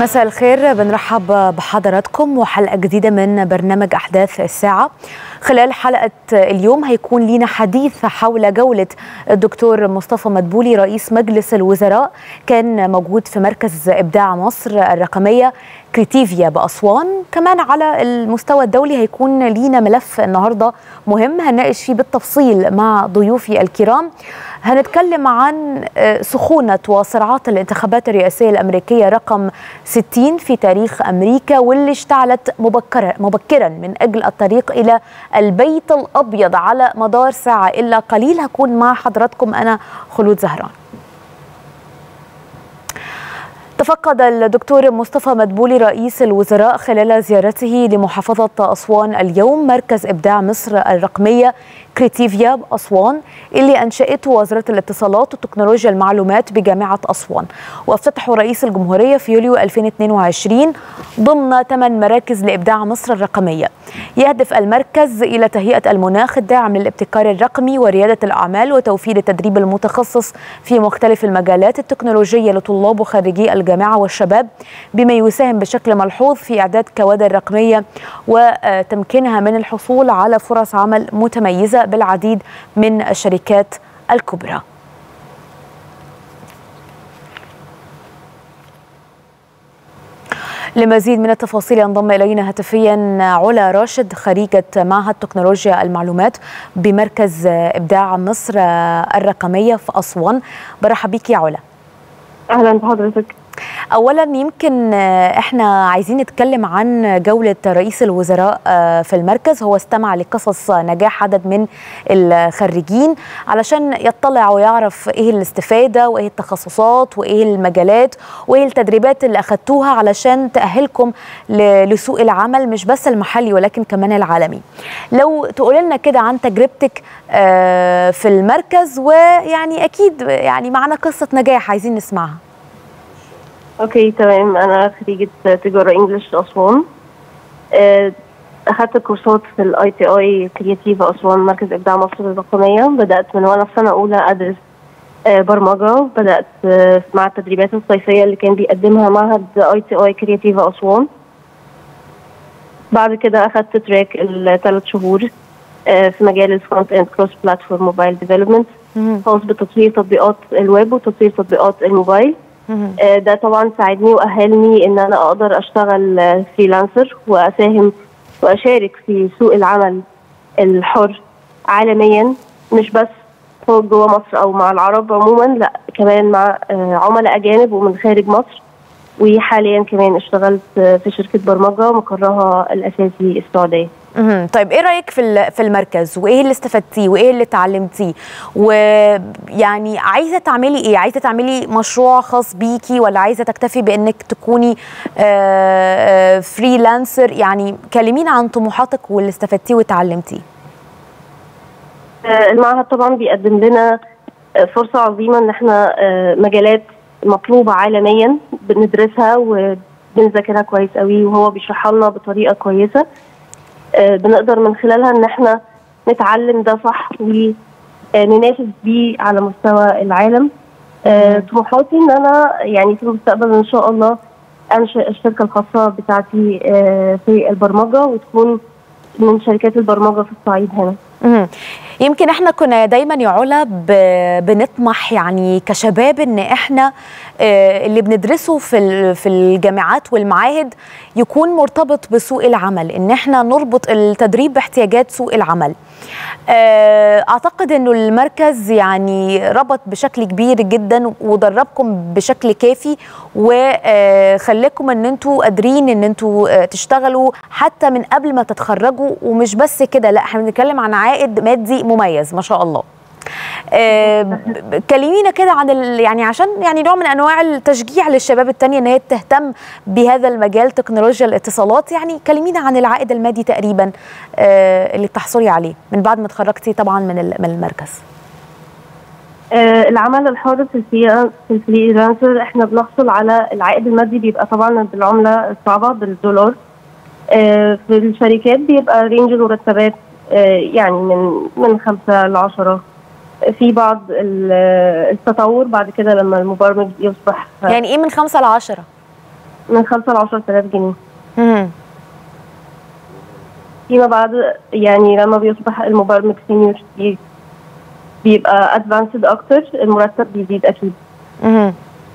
مساء الخير بنرحب بحضراتكم وحلقة جديدة من برنامج أحداث الساعة خلال حلقة اليوم هيكون لينا حديث حول جولة الدكتور مصطفى مدبولي رئيس مجلس الوزراء كان موجود في مركز إبداع مصر الرقمية كريتيفيا بأسوان كمان على المستوى الدولي هيكون لينا ملف النهاردة مهم هنناقش فيه بالتفصيل مع ضيوفي الكرام هنتكلم عن سخونة وصراعات الانتخابات الرئاسية الأمريكية رقم 60 في تاريخ أمريكا واللي اشتعلت مبكرا, مبكرا من أجل الطريق إلى البيت الأبيض على مدار ساعة إلا قليل هكون مع حضراتكم أنا خلود زهران تفقد الدكتور مصطفى مدبولي رئيس الوزراء خلال زيارته لمحافظة أسوان اليوم مركز إبداع مصر الرقمية كريتيفيا بأسوان اللي أنشأته وزارة الاتصالات وتكنولوجيا المعلومات بجامعة أسوان وافتتحه رئيس الجمهورية في يوليو 2022 ضمن ثمان مراكز لإبداع مصر الرقمية يهدف المركز إلى تهيئة المناخ الداعم للابتكار الرقمي وريادة الأعمال وتوفير التدريب المتخصص في مختلف المجالات التكنولوجية لطلاب وخريجي الجامعة والشباب بما يساهم بشكل ملحوظ في إعداد كوادر رقمية وتمكينها من الحصول على فرص عمل متميزة بالعديد من الشركات الكبرى لمزيد من التفاصيل ينضم الينا هاتفيا علا راشد خريجه معهد تكنولوجيا المعلومات بمركز ابداع مصر الرقميه في اسوان برحب بيك يا علا اهلا بحضرتك اولا يمكن احنا عايزين نتكلم عن جوله رئيس الوزراء في المركز هو استمع لقصص نجاح عدد من الخريجين علشان يطلع ويعرف ايه الاستفاده وايه التخصصات وايه المجالات وايه التدريبات اللي اخذتوها علشان تاهلكم لسوق العمل مش بس المحلي ولكن كمان العالمي لو تقول لنا كده عن تجربتك في المركز ويعني اكيد يعني معنا قصه نجاح عايزين نسمعها اوكي تمام انا خريجه تجاره انجلش اسوان اخدت كورسات في الاي تي اي كرياتيف اسوان مركز ابداع مصر الرقميه بدات من وانا في سنه اولى ادرس برمجه بدات مع التدريبات الصيفيه اللي كان بيقدمها معهد اي تي اي كرياتيف اسوان بعد كده اخدت تراك الثلاث شهور في مجال الفرونت اند كروس بلاتفورم موبايل ديفلوبمنت خاص بتطوير تطبيقات الويب وتطوير تطبيقات الموبايل ده طبعا ساعدني واهلني ان انا اقدر اشتغل فريلانسر واساهم واشارك في سوق العمل الحر عالميا مش بس جوه مصر او مع العرب عموما لا كمان مع عملاء اجانب ومن خارج مصر وحاليا كمان اشتغلت في شركه برمجه مقرها الاساسي السعوديه طيب ايه رايك في في المركز وايه اللي استفدتيه وايه اللي اتعلمتيه ويعني عايزه تعملي ايه عايزه تعملي مشروع خاص بيكي ولا عايزه تكتفي بانك تكوني فريلانسر يعني كلمينا عن طموحاتك واللي استفدتيه وتعلمتيه المعهد طبعا بيقدم لنا فرصه عظيمه ان احنا مجالات مطلوبه عالميا بندرسها وبنذاكرها كويس قوي وهو بيشرحها لنا بطريقه كويسه بنقدر من خلالها ان احنا نتعلم ده صح وننافس بيه على مستوى العالم طموحاتي ان انا يعني في المستقبل ان شاء الله انشئ الشركه الخاصه بتاعتي في البرمجه وتكون من شركات البرمجه في الصعيد هنا يمكن احنا كنا دايما يا علا بنطمح يعني كشباب ان احنا اللي بندرسه في في الجامعات والمعاهد يكون مرتبط بسوق العمل ان احنا نربط التدريب باحتياجات سوق العمل اعتقد انه المركز يعني ربط بشكل كبير جدا ودربكم بشكل كافي وخلاكم ان انتوا قادرين ان انتوا تشتغلوا حتى من قبل ما تتخرجوا ومش بس كده لا احنا بنتكلم عن عائد مادي مميز ما شاء الله آه كلمينا كده عن يعني عشان يعني نوع من انواع التشجيع للشباب التانية ان هي تهتم بهذا المجال تكنولوجيا الاتصالات يعني كلمينا عن العائد المادي تقريبا آه اللي بتحصلي عليه من بعد ما تخرجتي طبعا من من المركز آه العمل الحر في في الفريلانسر احنا بنحصل على العائد المادي بيبقى طبعا بالعمله الصعبه بالدولار في الشركات بيبقى رينج المرتبات يعني من من خمسة لعشرة في بعض التطور بعد كده لما المبرمج يصبح يعني ايه من خمسة لعشرة؟ من 5 ل 10000 جنيه مهم. فيما بعد يعني لما بيصبح المبرمج سينيور بي- بيبقى ادفانسد اكتر المرتب بيزيد اكيد مهم.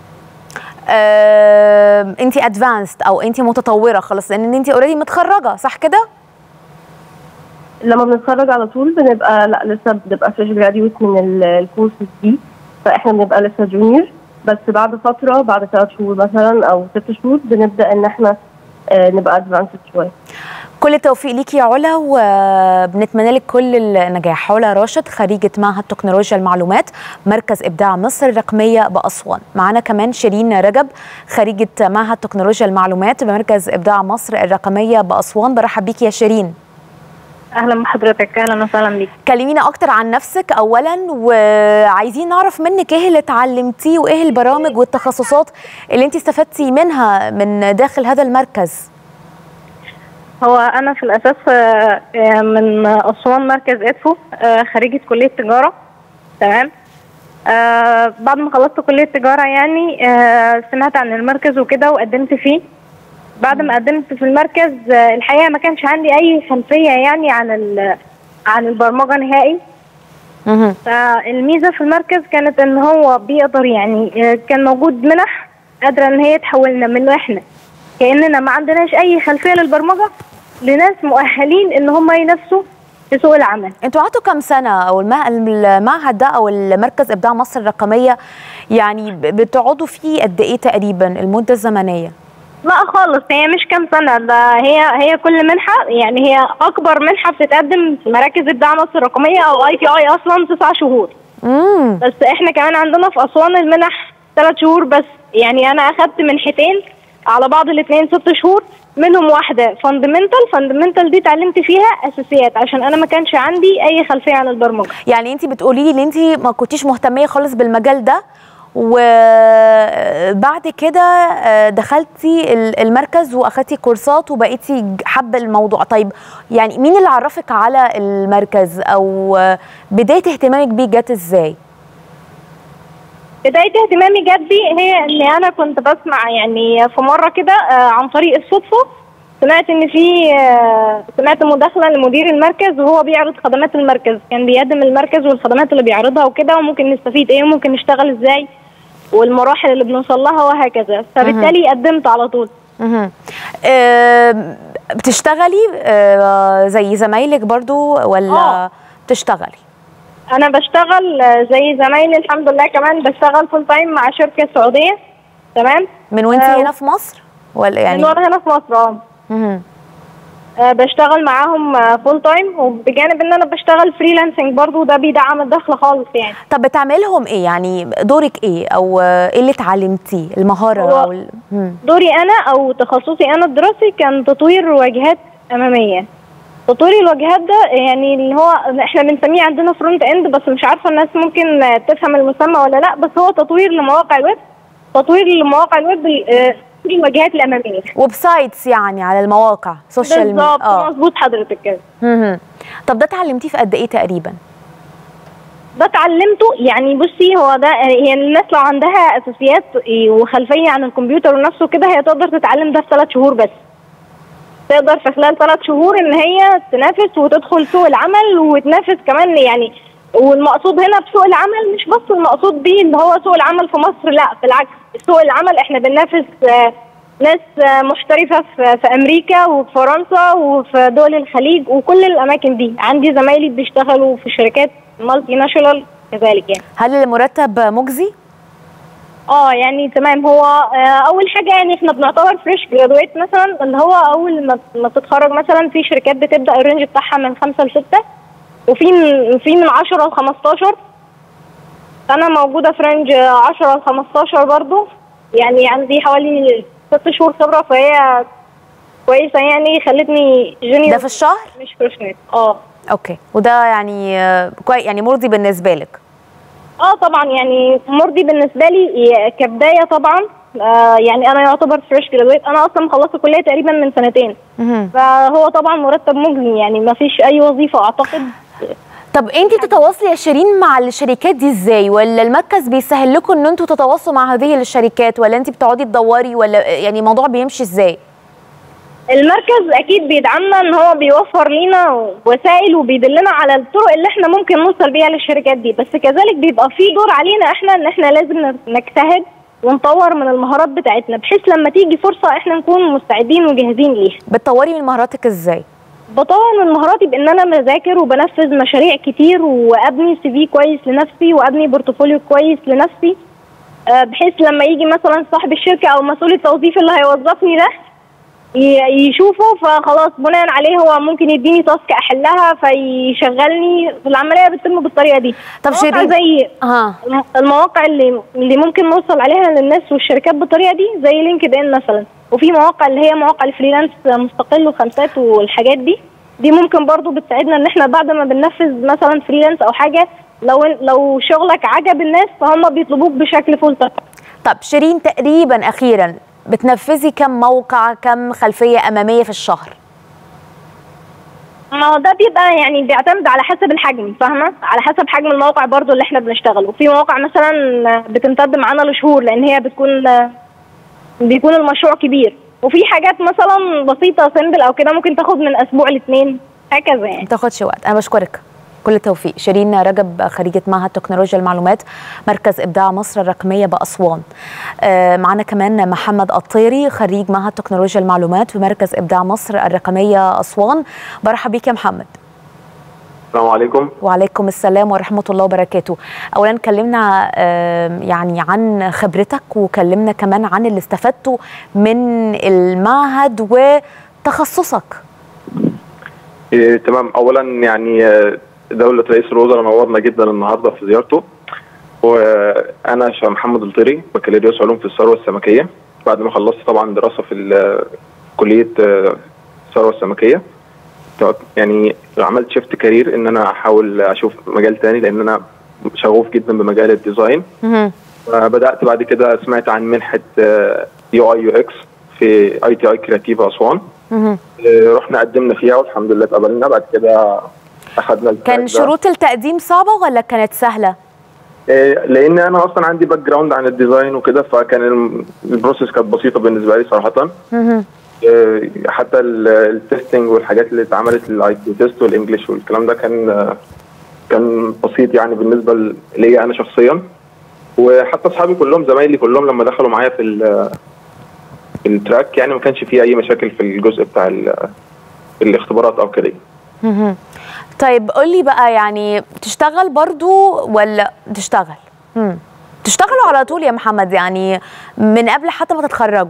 انت ادفانسد او انت متطوره خلاص لان انت اوريدي متخرجه صح كده لما بنتخرج على طول بنبقى لا لسه بنبقى فريش جراديوت من ال- الكورسز دي فاحنا بنبقى لسه جونيور بس بعد فتره بعد ثلاث شهور مثلا او ست شهور بنبدا ان احنا آه، نبقى ادفانسد شويه كل التوفيق ليكي يا علا وبنتمنى لك كل النجاح علا راشد خريجة معهد تكنولوجيا المعلومات مركز إبداع مصر الرقمية بأسوان معنا كمان شيرين رجب خريجة معهد تكنولوجيا المعلومات بمركز إبداع مصر الرقمية بأسوان برحب بيكي يا شيرين اهلا بحضرتك اهلا وسهلا بيك كلمينا أكتر عن نفسك أولا وعايزين نعرف منك إيه اللي اتعلمتيه وإيه البرامج والتخصصات اللي أنت استفدتي منها من داخل هذا المركز هو انا في الاساس آه، آه، من اسوان مركز ادفو آه، خريجه كليه تجاره تمام آه بعد ما خلصت كليه تجاره يعني آه سمعت عن المركز وكده وقدمت فيه بعد ما قدمت في المركز آه الحقيقه ما كانش عندي اي خلفيه يعني عن ال- عن البرمجه نهائي مهم. فالميزه في المركز كانت ان هو بيقدر يعني آه، كان موجود منح قادره ان هي تحولنا من احنا كاننا ما عندناش اي خلفيه للبرمجه لناس مؤهلين ان هم ينافسوا في سوق العمل انتوا قعدتوا كام سنه او المع- المعهد ده او المركز ابداع مصر الرقميه يعني ب- بتقعدوا فيه قد ايه تقريبا المده الزمنيه لا خالص هي مش كام سنه ده هي هي كل منحه يعني هي اكبر منحه بتتقدم في مراكز ابداع مصر الرقميه او اي تي اي اصلا تسع شهور امم بس احنا كمان عندنا في اسوان المنح ثلاث شهور بس يعني انا اخدت منحتين على بعض الاثنين ست شهور منهم واحده فاندمنتال فاندمنتال دي اتعلمت فيها اساسيات عشان انا ما كانش عندي اي خلفيه عن البرمجه يعني انت بتقولي لي ان انت ما كنتيش مهتميه خالص بالمجال ده وبعد كده آه، دخلتي ال- المركز واخدتي كورسات وبقيتي ج- حابه الموضوع طيب يعني مين اللي عرفك على المركز او آه، بدايه اهتمامك بيه جت ازاي بدايه اهتمامي جت بي هي ان انا كنت بسمع يعني في مره كده آه، عن طريق الصدفه سمعت ان في آه، سمعت مداخله لمدير المركز وهو بيعرض خدمات المركز كان بيقدم المركز والخدمات اللي بيعرضها وكده وممكن نستفيد ايه وممكن نشتغل ازاي والمراحل اللي بنوصل لها وهكذا فبالتالي قدمت على طول مهم. آم، بتشتغلي آه، زي زمايلك برضو ولا آه. بتشتغلي انا بشتغل آه، زي زمايلي الحمد لله كمان بشتغل فول تايم مع شركه سعوديه تمام من وانت آه، هنا في مصر ولا يعني يعني من وانا هنا في مصر اه مهم. آه، بشتغل معاهم فول تايم وبجانب ان انا بشتغل فريلانسنج برضو ده بيدعم الدخل خالص يعني طب بتعملهم ايه يعني دورك ايه او آه، ايه اللي اتعلمتيه المهاره هو- او ال- مم. دوري انا او تخصصي انا الدراسي كان تطوير واجهات اماميه تطوير الواجهات ده يعني اللي هو احنا بنسميه عندنا فرونت اند بس مش عارفه الناس ممكن آه، تفهم المسمى ولا لا بس هو تطوير لمواقع الويب تطوير لمواقع الويب آه، تطوير الواجهات الاماميه ويب سايتس يعني على المواقع سوشيال ميديا بالظبط مظبوط حضرتك كده مهم. طب ده اتعلمتيه في قد ايه تقريبا ده اتعلمته يعني بصي هو ده هي الناس لو عندها اساسيات وخلفيه عن الكمبيوتر ونفسه كده هي تقدر تتعلم ده في ثلاث شهور بس تقدر في خلال ثلاث شهور ان هي تنافس وتدخل سوق العمل وتنافس كمان يعني والمقصود هنا بسوق العمل مش بس المقصود بيه اللي هو سوق العمل في مصر لا بالعكس سوق العمل احنا بننافس آه، ناس آه، محترفه في في امريكا وفي فرنسا وفي دول الخليج وكل الاماكن دي عندي زمايلي بيشتغلوا في شركات مالتي ناشونال كذلك يعني هل المرتب مجزي اه يعني تمام هو آه، اول حاجه يعني احنا بنعتبر فريش جرادويت مثلا اللي هو اول ما ما تتخرج مثلا في شركات بتبدا الرينج بتاعها من خمسة لستة وفي من في من 10 ل 15 انا موجوده في رينج 10 ل 15 برضو يعني عندي حوالي ست شهور خبره فهي كويسه يعني خلتني جونيور ده في الشهر مش بروفيشنال اه اوكي وده يعني آه، كوي يعني مرضي بالنسبه لك اه طبعا يعني مرضي بالنسبه لي كبدايه طبعا آه يعني انا يعتبر فريش جرادويت انا اصلا مخلصه كليه تقريبا من سنتين مهم. فهو طبعا مرتب مجزي يعني ما فيش اي وظيفه اعتقد طب انت بتتواصلي يا شيرين مع الشركات دي ازاي ولا المركز بيسهل لكم ان انتوا تتواصلوا مع هذه الشركات ولا انت بتقعدي تدوري ولا يعني الموضوع بيمشي ازاي المركز اكيد بيدعمنا ان هو بيوفر لينا وسائل وبيدلنا على الطرق اللي احنا ممكن نوصل بيها للشركات دي بس كذلك بيبقى في دور علينا احنا ان احنا لازم نجتهد ونطور من المهارات بتاعتنا بحيث لما تيجي فرصه احنا نكون مستعدين وجاهزين ليها بتطوري من مهاراتك ازاي بطور من مهاراتي بان انا بذاكر وبنفذ مشاريع كتير وابني سي في كويس لنفسي وابني بورتفوليو كويس لنفسي آه، بحيث لما يجي مثلا صاحب الشركه او مسؤول التوظيف اللي هيوظفني ده ي- يشوفه فخلاص بناء عليه هو ممكن يديني تاسك احلها فيشغلني العمليه بتتم بالطريقه دي طب مواقع شيرين- زي اه الم- المواقع اللي اللي ممكن نوصل عليها للناس والشركات بالطريقه دي زي لينكد ان مثلا وفي مواقع اللي هي مواقع الفريلانس مستقل وخمسات والحاجات دي دي ممكن برضو بتساعدنا ان احنا بعد ما بننفذ مثلا فريلانس او حاجه لو لو شغلك عجب الناس فهم بيطلبوك بشكل فول تايم طب شيرين تقريبا اخيرا بتنفذي كم موقع كم خلفيه اماميه في الشهر ما هو ده بيبقى يعني بيعتمد على حسب الحجم فاهمه على حسب حجم الموقع برضو اللي احنا بنشتغله في مواقع مثلا بتمتد معانا لشهور لان هي بتكون بيكون المشروع كبير وفي حاجات مثلا بسيطه سيمبل او كده ممكن تاخد من اسبوع لاثنين هكذا يعني ما تاخدش وقت انا بشكرك كل التوفيق شيرين رجب خريجة معهد تكنولوجيا المعلومات مركز إبداع مصر الرقمية بأسوان آه، معنا كمان محمد الطيري خريج معهد تكنولوجيا المعلومات في مركز إبداع مصر الرقمية أسوان برحب بيك يا محمد السلام عليكم وعليكم السلام ورحمة الله وبركاته أولا كلمنا آه، يعني عن خبرتك وكلمنا كمان عن اللي استفدته من المعهد وتخصصك إيه تمام اولا يعني آه، دولة رئيس الوزراء نورنا جدا النهارده في زيارته وانا شا محمد الطيري بكالوريوس علوم في الثروه السمكيه بعد ما خلصت طبعا دراسه في ال- كليه آه، الثروه السمكيه تع- يعني عملت شيفت كارير ان انا احاول اشوف مجال تاني لان انا شغوف جدا بمجال الديزاين مهم. بدات بعد كده سمعت عن منحه يو اي يو اكس في اي تي اي كرياتيف اسوان مهم. آه، رحنا قدمنا فيها والحمد لله اتقبلنا بعد كده اخذنا التراك كان ده. شروط التقديم صعبة ولا كانت سهلة؟ آه، لان انا اصلا عندي باك جراوند عن الديزاين وكده فكان الم- البروسيس كانت بسيطه بالنسبه لي صراحه مهم. آه، حتى ال- التستنج والحاجات اللي اتعملت الاي كيو تيست والانجليش والكلام ده كان آه، كان بسيط يعني بالنسبه ل- ليا انا شخصيا وحتى اصحابي كلهم زمايلي كلهم لما دخلوا معايا في ال- في التراك يعني ما كانش فيه اي مشاكل في الجزء بتاع ال- الاختبارات او كده مهم. طيب قولي بقى يعني تشتغل برضو ولا تشتغل مم. تشتغلوا على طول يا محمد يعني من قبل حتى ما تتخرجوا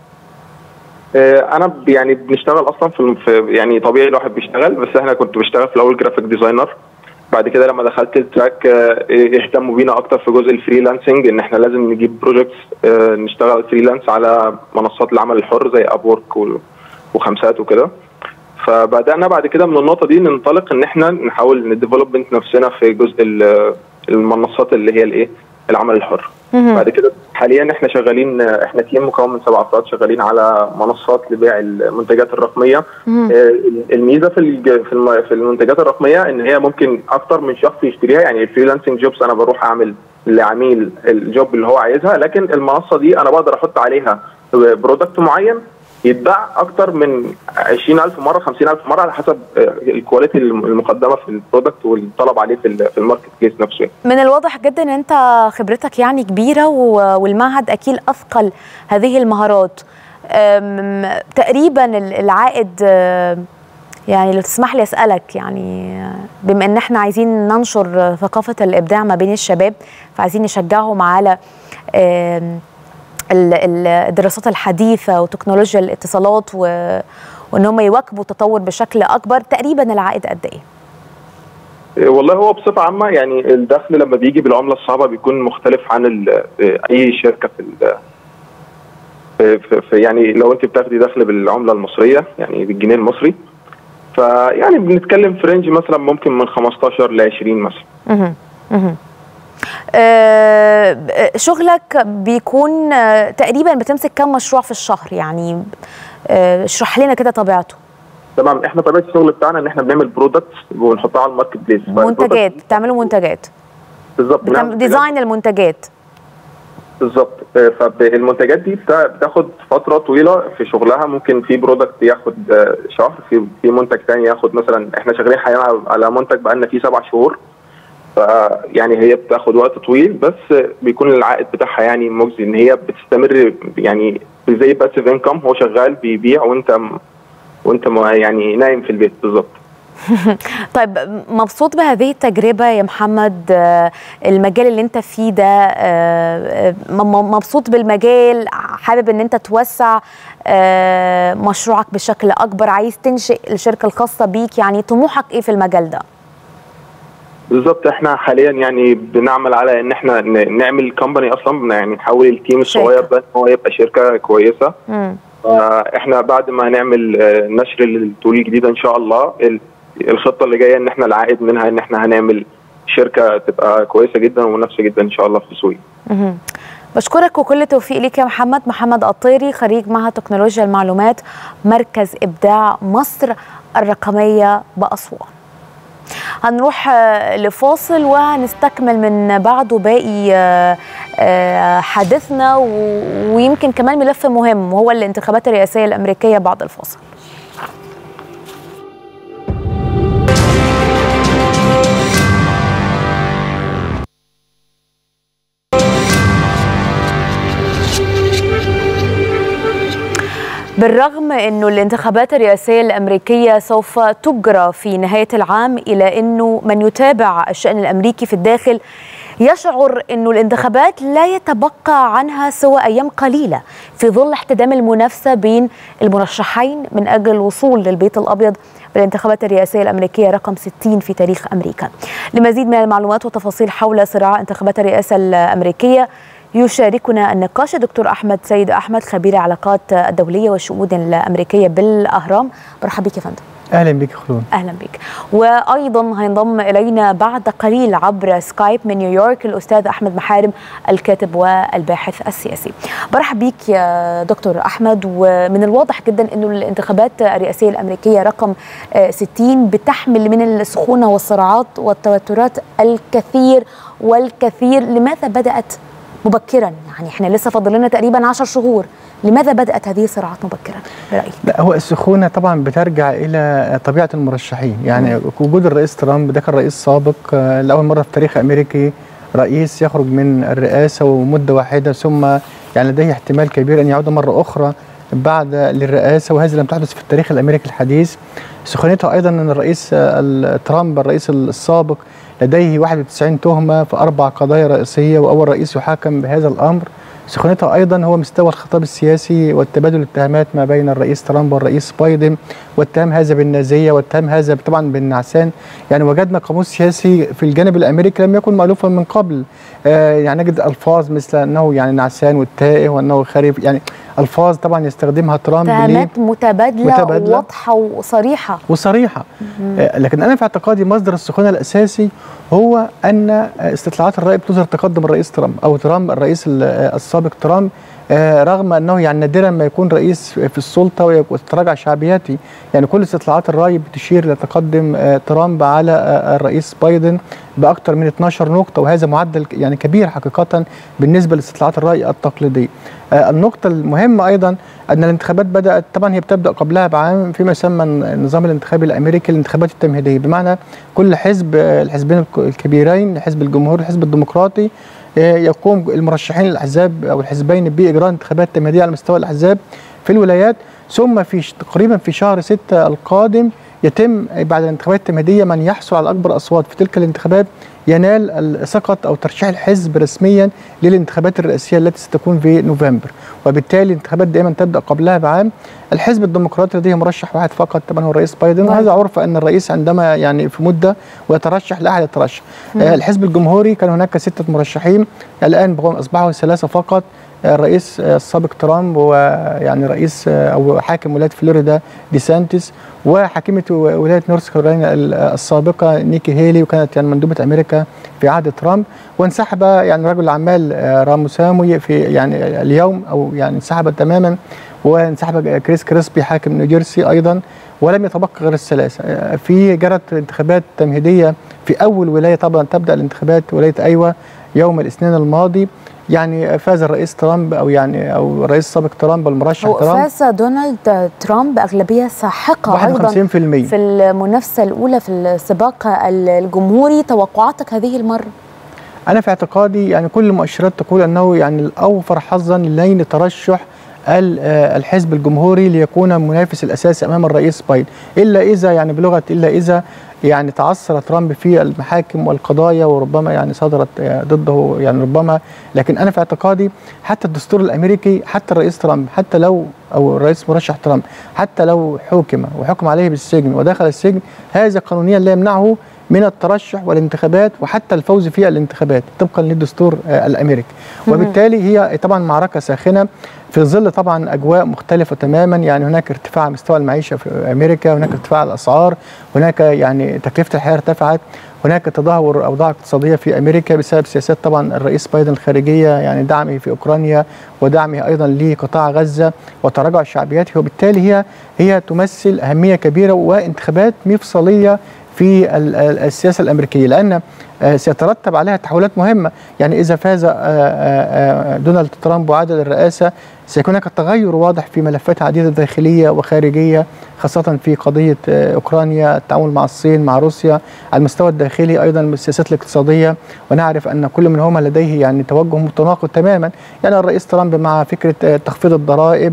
آه، انا ب- يعني بنشتغل اصلا في الم- في يعني طبيعي الواحد بيشتغل بس احنا كنت بشتغل في الاول جرافيك ديزاينر بعد كده لما دخلت التراك آه، اهتموا بينا اكتر في جزء الفريلانسنج ان احنا لازم نجيب بروجكتس نشتغل فريلانس على منصات العمل الحر زي اب وورك وخمسات وكده فبدانا بعد كده من النقطه دي ننطلق ان احنا نحاول نديفلوبمنت نفسنا في جزء ال- المنصات اللي هي الايه العمل الحر مهم. بعد كده حاليا احنا شغالين احنا تيم مكون من سبع افراد شغالين على منصات لبيع المنتجات الرقميه مهم. آه، الميزه في الج- في الم- في المنتجات الرقميه ان هي ممكن اكتر من شخص يشتريها يعني الفريلانسنج جوبس انا بروح اعمل لعميل الجوب اللي هو عايزها لكن المنصه دي انا بقدر احط عليها برودكت معين يتباع اكتر من 20000 مره 50000 مره على حسب آه، الكواليتي المقدمه في البرودكت والطلب عليه في ال- في الماركت بليس نفسه من الواضح جدا ان انت خبرتك يعني كبيره و- والمعهد اكيد اثقل هذه المهارات أم، تقريبا ال- العائد أم، يعني لو تسمح لي اسالك يعني بما ان احنا عايزين ننشر ثقافه الابداع ما بين الشباب فعايزين نشجعهم على أم، ال- ال- الدراسات الحديثه وتكنولوجيا الاتصالات و- وان هم يواكبوا التطور بشكل اكبر تقريبا العائد قد ايه؟ والله هو بصفة عامة يعني الدخل لما بيجي بالعملة الصعبة بيكون مختلف عن ال- أي شركة في ال- في- في في- يعني لو أنت بتاخدي دخل بالعملة المصرية يعني بالجنيه المصري فيعني بنتكلم في رينج مثلا ممكن من 15 ل 20 مثلا مهم. مهم. آه، شغلك بيكون آه، تقريبا بتمسك كم مشروع في الشهر يعني آه، اشرح لنا كده طبيعته تمام احنا طبيعه الشغل بتاعنا ان احنا بنعمل برودكتس ونحطها على الماركت بليس منتجات بتعملوا منتجات بالظبط بتعمل ديزاين المنتجات بالظبط فالمنتجات دي بتاخد فتره طويله في شغلها ممكن في برودكت ياخد شهر في في منتج تاني ياخد مثلا احنا شغالين حاليا على منتج بقالنا فيه سبع شهور فيعني هي بتاخد وقت طويل بس بيكون العائد بتاعها يعني مجزي ان هي بتستمر يعني زي باسيف انكم هو شغال بيبيع وانت وانت يعني نايم في البيت بالظبط طيب مبسوط بهذه التجربه يا محمد المجال اللي انت فيه ده مبسوط بالمجال حابب ان انت توسع مشروعك بشكل اكبر عايز تنشئ الشركه الخاصه بيك يعني طموحك ايه في المجال ده بالظبط احنا حاليا يعني بنعمل على ان احنا نعمل كومباني اصلا يعني نحول التيم الصغير ده ان هو يبقى شركه كويسه مم. احنا بعد ما هنعمل نشر للتول الجديده ان شاء الله الخطه اللي جايه ان احنا العائد منها ان احنا هنعمل شركه تبقى كويسه جدا ومنافسه جدا ان شاء الله في السوق. بشكرك وكل التوفيق ليك يا محمد محمد قطيري خريج معهد تكنولوجيا المعلومات مركز ابداع مصر الرقميه باسوان. هنروح لفاصل وهنستكمل من بعده باقي حديثنا ويمكن كمان ملف مهم وهو الانتخابات الرئاسيه الامريكيه بعد الفاصل. بالرغم انه الانتخابات الرئاسيه الامريكيه سوف تجرى في نهايه العام الا انه من يتابع الشان الامريكي في الداخل يشعر انه الانتخابات لا يتبقى عنها سوى ايام قليله في ظل احتدام المنافسه بين المرشحين من اجل الوصول للبيت الابيض بالانتخابات الرئاسيه الامريكيه رقم 60 في تاريخ امريكا. لمزيد من المعلومات وتفاصيل حول صراع انتخابات الرئاسه الامريكيه يشاركنا النقاش دكتور احمد سيد احمد خبير العلاقات الدوليه والشؤون الامريكيه بالاهرام مرحبا بك يا فندم اهلا بك خلود اهلا بك وايضا هينضم الينا بعد قليل عبر سكايب من نيويورك الاستاذ احمد محارم الكاتب والباحث السياسي برحب بك يا دكتور احمد ومن الواضح جدا انه الانتخابات الرئاسيه الامريكيه رقم 60 بتحمل من السخونه والصراعات والتوترات الكثير والكثير لماذا بدات مبكرا يعني احنا لسه فاضل لنا تقريبا 10 شهور لماذا بدات هذه الصراعات مبكرا برايك لا هو السخونه طبعا بترجع الى طبيعه المرشحين يعني م. وجود الرئيس ترامب ده كان رئيس سابق لاول مره في تاريخ امريكي رئيس يخرج من الرئاسه ومده واحده ثم يعني لديه احتمال كبير ان يعود مره اخرى بعد للرئاسه وهذا لم تحدث في التاريخ الامريكي الحديث سخونتها ايضا ان الرئيس ترامب الرئيس السابق لديه 91 تهمه في اربع قضايا رئيسيه واول رئيس يحاكم بهذا الامر سخونتها ايضا هو مستوى الخطاب السياسي والتبادل الاتهامات ما بين الرئيس ترامب والرئيس بايدن واتهام هذا بالنازيه واتهام هذا طبعا بالنعسان يعني وجدنا قاموس سياسي في الجانب الامريكي لم يكن مالوفا من قبل آه يعني نجد الفاظ مثل انه يعني نعسان والتائه وانه خريف يعني الفاظ طبعا يستخدمها ترامب اتهامات متبادله, متبادلة واضحه وصريحه وصريحه آه لكن انا في اعتقادي مصدر السخونه الاساسي هو ان استطلاعات الراي بتظهر تقدم الرئيس ترامب او ترامب الرئيس السابق ترامب آه رغم انه يعني نادرا ما يكون رئيس في السلطه وتتراجع شعبيته يعني كل استطلاعات الراي بتشير لتقدم آه ترامب على آه الرئيس بايدن باكثر من 12 نقطه وهذا معدل يعني كبير حقيقه بالنسبه لاستطلاعات الراي التقليديه. النقطه المهمه ايضا ان الانتخابات بدات طبعا هي بتبدا قبلها بعام فيما يسمى النظام الانتخابي الامريكي الانتخابات التمهيديه بمعنى كل حزب الحزبين الكبيرين الحزب الجمهوري والحزب الديمقراطي يقوم المرشحين الاحزاب او الحزبين باجراء انتخابات تمهيديه على مستوى الاحزاب في الولايات ثم في تقريبا في شهر 6 القادم يتم بعد الانتخابات التمهيديه من يحصل على اكبر اصوات في تلك الانتخابات ينال ثقة أو ترشيح الحزب رسميا للانتخابات الرئاسية التي ستكون في نوفمبر وبالتالي الانتخابات دائما تبدأ قبلها بعام الحزب الديمقراطي لديه مرشح واحد فقط طبعا هو الرئيس بايدن وهذا عرف أن الرئيس عندما يعني في مدة ويترشح لا أحد يترشح آه الحزب الجمهوري كان هناك ستة مرشحين الآن أصبحوا ثلاثة فقط الرئيس السابق ترامب ويعني رئيس او حاكم ولايه فلوريدا دي سانتس وحاكمه ولايه نورث كارولاينا السابقه نيكي هيلي وكانت يعني مندوبه امريكا في عهد ترامب وانسحب يعني رجل الاعمال راموساموي في يعني اليوم او يعني انسحب تماما وانسحب كريس كريسبي حاكم نيوجيرسي ايضا ولم يتبقى غير الثلاثه آه، في جرت انتخابات تمهيديه في اول ولايه طبعا تبدا الانتخابات ولايه ايوه يوم الاثنين الماضي يعني فاز الرئيس ترامب او يعني او الرئيس السابق ترامب المرشح هو ترامب فاز دونالد ترامب بأغلبية ساحقة أيضا 51% في المنافسة الأولى في السباق الجمهوري توقعاتك هذه المرة انا في اعتقادي يعني كل المؤشرات تقول انه يعني الاوفر حظا لين ترشح ال- آه، الحزب الجمهوري ليكون المنافس الاساسي امام الرئيس بايدن الا اذا يعني بلغه الا اذا يعني تعثر ترامب في المحاكم والقضايا وربما يعني صدرت آه، ضده يعني ربما لكن انا في اعتقادي حتى الدستور الامريكي حتى الرئيس ترامب حتى لو او الرئيس مرشح ترامب حتى لو حكم وحكم عليه بالسجن ودخل السجن هذا قانونيا لا يمنعه من الترشح والانتخابات وحتى الفوز في الانتخابات طبقا للدستور آه، الامريكي وبالتالي هي طبعا معركه ساخنه في ظل طبعا اجواء مختلفه تماما يعني هناك ارتفاع مستوى المعيشه في امريكا هناك ارتفاع الاسعار هناك يعني تكلفه الحياه ارتفعت هناك تدهور اوضاع اقتصاديه في امريكا بسبب سياسات طبعا الرئيس بايدن الخارجيه يعني دعمه في اوكرانيا ودعمه ايضا لقطاع غزه وتراجع شعبيته وبالتالي هي هي تمثل اهميه كبيره وانتخابات مفصليه في ال- ال- السياسه الامريكيه لان آه، سيترتب عليها تحولات مهمه يعني اذا فاز آه، آه، آه، دونالد ترامب وعاد للرئاسه سيكون هناك تغير واضح في ملفات عديده داخليه وخارجيه خاصه في قضيه آه، اوكرانيا التعامل مع الصين مع روسيا على المستوى الداخلي ايضا السياسات الاقتصاديه ونعرف ان كل منهما لديه يعني توجه متناقض تماما يعني الرئيس ترامب مع فكره آه، تخفيض الضرائب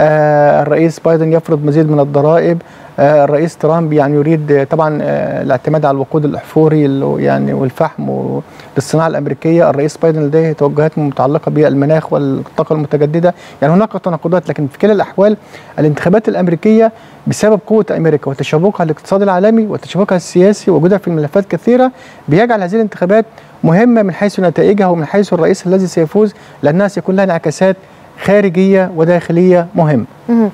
آه، الرئيس بايدن يفرض مزيد من الضرائب آه، الرئيس ترامب يعني يريد آه، طبعا آه، الاعتماد على الوقود الاحفوري اللي- يعني والفحم و- للصناعه الامريكيه، الرئيس بايدن لديه توجهات متعلقه بالمناخ والطاقه المتجدده، يعني هناك تناقضات لكن في كلا الاحوال الانتخابات الامريكيه بسبب قوه امريكا وتشابكها الاقتصادي العالمي وتشابكها السياسي ووجودها في ملفات كثيره بيجعل هذه الانتخابات مهمه من حيث نتائجها ومن حيث الرئيس الذي سيفوز لانها سيكون لها انعكاسات خارجيه وداخليه مهمه. مهم.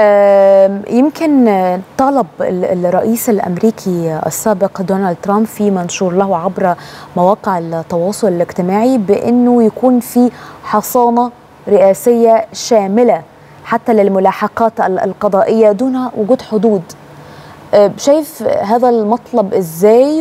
آم، يمكن آه، طلب ال- الرئيس الامريكي السابق دونالد ترامب في منشور له عبر مواقع التواصل الاجتماعي بانه يكون في حصانه رئاسيه شامله حتى للملاحقات ال- القضائيه دون وجود حدود آه، شايف هذا المطلب ازاي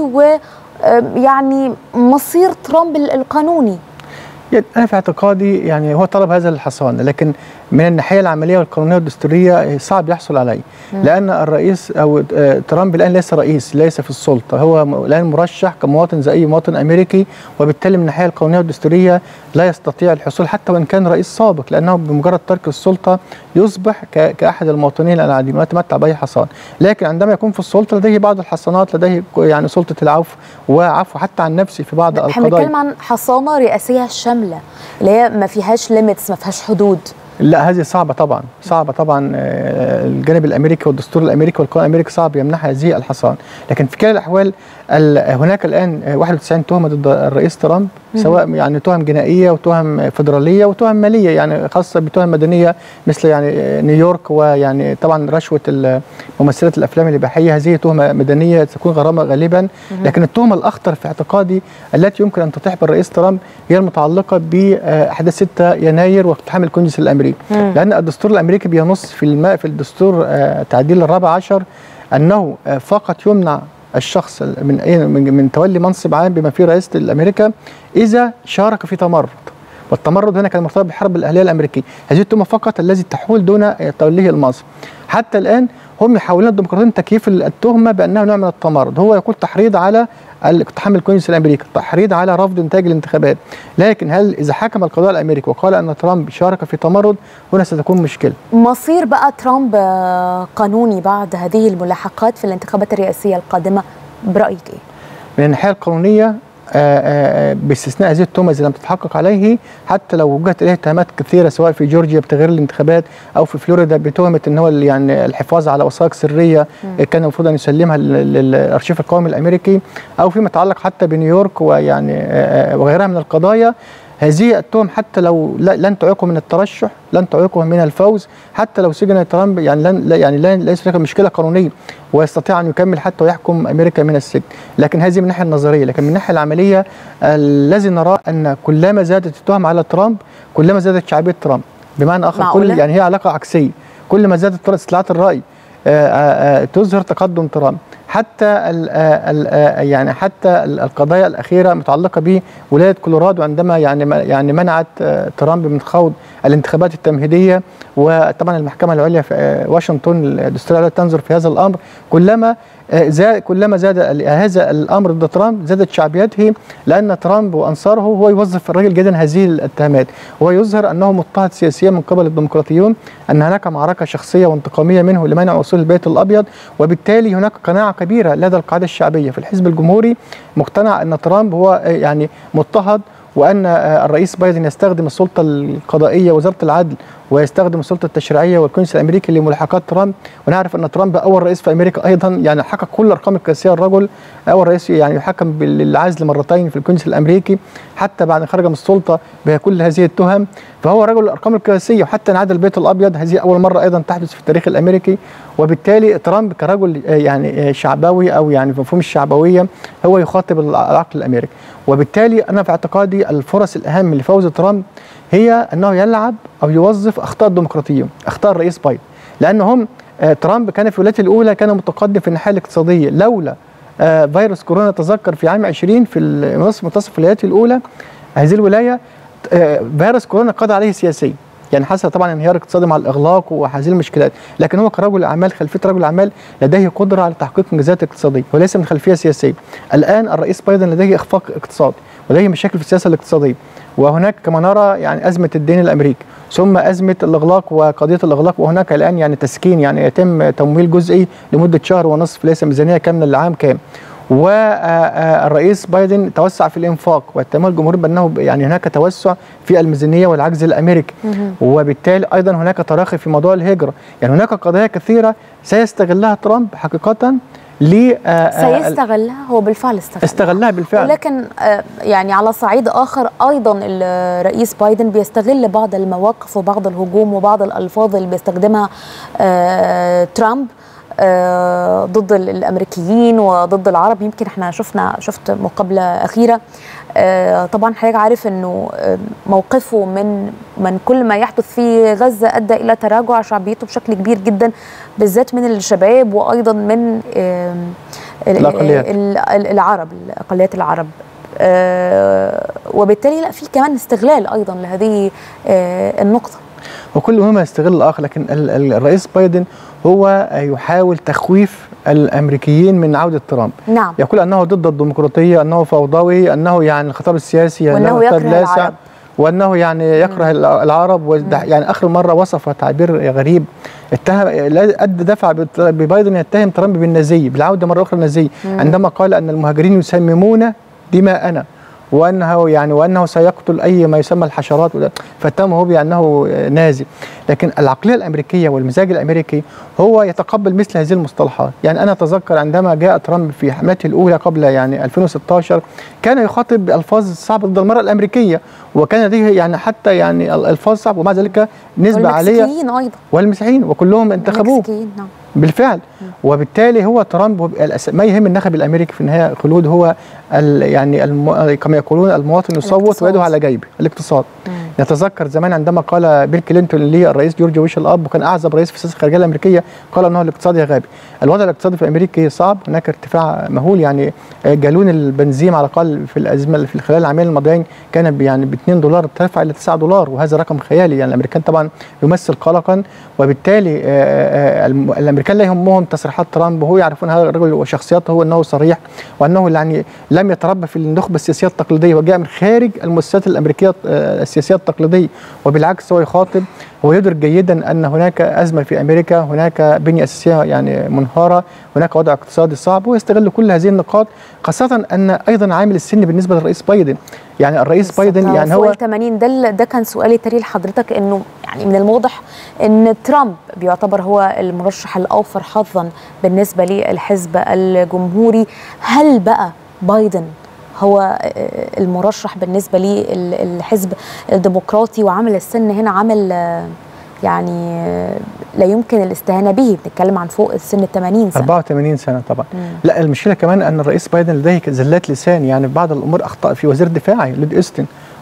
ويعني مصير ترامب ال- القانوني يعني انا في اعتقادي يعني هو طلب هذا الحصانه لكن من الناحيه العمليه والقانونيه والدستوريه صعب يحصل عليه لان الرئيس او آه، ترامب الان ليس رئيس ليس في السلطه هو م- الان مرشح كمواطن زي اي مواطن امريكي وبالتالي من الناحيه القانونيه والدستوريه لا يستطيع الحصول حتى وان كان رئيس سابق لانه بمجرد ترك السلطه يصبح ك- كاحد المواطنين العاديين ويتمتع باي حصان لكن عندما يكون في السلطه لديه بعض الحصانات لديه ك- يعني سلطه العفو وعفو حتى عن نفسه في بعض احنا القضايا بنتكلم عن حصانه رئاسيه شامله اللي هي ما فيهاش ليميتس ما فيهاش حدود لا هذه صعبة طبعا صعبة طبعا آه، الجانب الأمريكي والدستور الأمريكي والقانون الأمريكي صعب يمنح هذه الحصان لكن في كلا الأحوال ال- هناك الآن آه، 91 تهمة ضد الرئيس ترامب سواء يعني تهم جنائية وتهم فيدرالية وتهم مالية يعني خاصة بتهم مدنية مثل يعني آه، نيويورك ويعني طبعا رشوة ال- ممثلات الأفلام الإباحية هذه تهمة مدنية تكون غرامة غالبا لكن التهمة الأخطر في اعتقادي التي يمكن أن تطيح بالرئيس ترامب هي المتعلقة بأحداث 6 يناير واقتحام الكونجرس الأمريكي لأن الدستور الأمريكي بينص في الماء في الدستور آه، تعديل الرابع عشر أنه آه، فقط يمنع الشخص من أي- من من تولي منصب عام بما فيه رئاسة الأمريكا إذا شارك في تمرد والتمرد هنا كان مرتبط بالحرب الأهلية الأمريكية هذه التهمة فقط الذي تحول دون آه، توليه المنصب حتى الآن هم يحاولون الديمقراطيين تكييف التهمة بأنها نوع من التمرد هو يقول تحريض على اقتحام الكونجرس الامريكي، تحريض على رفض انتاج الانتخابات، لكن هل اذا حكم القضاء الامريكي وقال ان ترامب شارك في تمرد هنا ستكون مشكله. مصير بقى ترامب آه، قانوني بعد هذه الملاحقات في الانتخابات الرئاسيه القادمه برايك ايه؟ من الناحيه القانونيه آه، آه، باستثناء هذه التهمه اذا لم تتحقق عليه حتى لو وجهت اليه اتهامات كثيره سواء في جورجيا بتغيير الانتخابات او في فلوريدا بتهمه ان هو اللي يعني الحفاظ على وثائق سريه كان المفروض ان يسلمها لل- للارشيف القومي الامريكي او فيما يتعلق حتى بنيويورك ويعني آه، آه، وغيرها من القضايا هذه التهم حتى لو لا- لن تعيقه من الترشح لن تعيقه من الفوز حتى لو سجن ترامب يعني لن لا- يعني لن ليس هناك مشكله قانونيه ويستطيع ان يكمل حتى ويحكم امريكا من السجن لكن هذه من الناحيه النظريه لكن من الناحيه العمليه الذي نراه ان كلما زادت التهم على ترامب كلما زادت شعبيه ترامب بمعنى اخر معقولة؟ كل يعني هي علاقه عكسيه كل ما زادت استطلاعات الراي آه، آه، آه، تظهر تقدم ترامب حتى ال ال يعني حتى ال- القضايا الاخيره متعلقه بولايه كولورادو عندما يعني ما- يعني منعت آه، ترامب من خوض الانتخابات التمهيديه وطبعا المحكمه العليا في آه، واشنطن الدستوريه العليا تنظر في هذا الامر كلما آه، زاد كلما زاد ال- هذا الامر ضد ترامب زادت شعبيته لان ترامب وانصاره هو يوظف الراجل جدا هذه الاتهامات هو يظهر انه مضطهد سياسيا من قبل الديمقراطيون ان هناك معركه شخصيه وانتقاميه منه لمنع وصول البيت الابيض وبالتالي هناك قناعه كبيره لدى القاعده الشعبيه في الحزب الجمهوري مقتنع ان ترامب هو آه، يعني مضطهد وان آه، الرئيس بايدن يستخدم السلطه القضائيه وزاره العدل ويستخدم السلطه التشريعيه والكونسل الامريكي لملاحقات ترامب ونعرف ان ترامب اول رئيس في امريكا ايضا يعني حقق كل الارقام القياسيه الرجل اول رئيس يعني يحكم بالعزل مرتين في الكونسل الامريكي حتى بعد ان خرج من السلطه بكل هذه التهم فهو رجل الارقام القياسيه وحتى انعاد البيت الابيض هذه اول مره ايضا تحدث في التاريخ الامريكي وبالتالي ترامب كرجل آه، يعني آه، شعبوي او يعني في مفهوم الشعبويه هو يخاطب العقل الامريكي وبالتالي انا في اعتقادي الفرص الاهم لفوز ترامب هي انه يلعب او يوظف اخطاء الديمقراطيين اخطاء الرئيس بايدن لانهم آه، ترامب كان في ولايته الاولى كان متقدم في الناحيه الاقتصاديه لولا آه، فيروس كورونا تذكر في عام 20 في منتصف منتصف ولايته الاولى هذه الولايه آه، فيروس كورونا قضى عليه سياسيا يعني حصل طبعا انهيار اقتصادي مع الاغلاق وهذه المشكلات لكن هو كرجل اعمال خلفيه رجل اعمال لديه قدره على تحقيق انجازات اقتصاديه وليس من خلفيه سياسيه الان الرئيس بايدن لديه اخفاق اقتصادي ولديه مشاكل في السياسه الاقتصاديه وهناك كما نرى يعني ازمه الدين الامريكي ثم ازمه الاغلاق وقضيه الاغلاق وهناك الان يعني تسكين يعني يتم تمويل جزئي لمده شهر ونصف ليس ميزانيه كامله للعام كامل والرئيس بايدن توسع في الانفاق والتمويل الجمهوري بانه يعني هناك توسع في الميزانيه والعجز الامريكي وبالتالي ايضا هناك تراخي في موضوع الهجره يعني هناك قضايا كثيره سيستغلها ترامب حقيقه ل سيستغلها هو بالفعل استغلها استغلها بالفعل ولكن آه، يعني على صعيد اخر ايضا الرئيس بايدن بيستغل بعض المواقف وبعض الهجوم وبعض الالفاظ اللي بيستخدمها آه، ترامب آه، ضد ال- الامريكيين وضد العرب يمكن احنا شفنا شفت مقابله اخيره آه، طبعا حضرتك عارف انه آه، موقفه من من كل ما يحدث في غزه ادى الى تراجع شعبيته بشكل كبير جدا بالذات من الشباب وايضا من آم، ال- الأقليات. ال- ال- العرب الاقليات العرب آه، وبالتالي لا في كمان استغلال ايضا لهذه آه، النقطه وكل مهم يستغل الاخر لكن ال- ال- الرئيس بايدن هو يحاول تخويف الامريكيين من عوده ترامب نعم يقول انه ضد الديمقراطيه انه فوضوي انه يعني الخطاب السياسي وأنه له يكره أستاذ لاسع، العرب. وانه يعني يكره الع- العرب وده- يعني اخر مره وصف تعبير غريب اتهم ادى دفع بت- ببايدن يتهم ترامب بالنازيه بالعوده مره اخرى النازيه عندما قال ان المهاجرين يسممون دماءنا وانه يعني وانه سيقتل اي ما يسمى الحشرات وده فاتهمه بانه نازي لكن العقليه الامريكيه والمزاج الامريكي هو يتقبل مثل هذه المصطلحات يعني انا اتذكر عندما جاء ترامب في حملته الاولى قبل يعني 2016 كان يخاطب بالفاظ صعبه ضد المراه الامريكيه وكان لديه يعني حتى يعني الفاظ صعبه ومع ذلك نسبه عاليه والمكسيكيين ايضا والمسيحيين وكلهم انتخبوه المكسيكيين نعم بالفعل وبالتالي هو ترامب هو الأس- ما يهم الناخب الامريكي في النهايه خلود هو ال يعني الم... كما يقولون المواطن يصوت الاقتصاد. ويده على جيبه الاقتصاد نتذكر زمان عندما قال بيل كلينتون للرئيس جورج بوش الاب وكان اعزب رئيس في السياسه الخارجيه الامريكيه قال انه الاقتصاد يا غبي الوضع الاقتصادي في امريكا صعب هناك ارتفاع مهول يعني آه، جالون البنزين على الاقل في الازمه في خلال العامين الماضيين كان ب- يعني ب 2 دولار ارتفع الى 9 دولار وهذا رقم خيالي يعني الامريكان طبعا يمثل قلقا وبالتالي آه، آه، الم- الامريكان لا يهمهم تصريحات ترامب وهو يعرفون هذا الرجل وشخصيته هو انه صريح وانه يعني لم يتربى في النخبه السياسيه التقليديه وجاء من خارج المؤسسات الامريكيه آه، السياسيه التقليديه وبالعكس هو يخاطب هو يدرك جيدا ان هناك ازمه في امريكا هناك بنيه اساسيه يعني منهاره هناك وضع اقتصادي صعب ويستغل كل هذه النقاط خاصه ان ايضا عامل السن بالنسبه للرئيس بايدن يعني الرئيس بايدن يعني فوق هو ال 80 ده ال- ده كان سؤالي التالي لحضرتك انه يعني من الموضح ان ترامب بيعتبر هو المرشح الاوفر حظا بالنسبه للحزب الجمهوري هل بقى بايدن هو آه، المرشح بالنسبه للحزب الديمقراطي وعامل السن هنا عامل آه، يعني آه، لا يمكن الاستهانه به بنتكلم عن فوق السن ال 80 سنه 84 سنه طبعا لا المشكله كمان ان الرئيس بايدن لديه زلات لسان يعني في بعض الامور اخطا في وزير دفاعي لود استن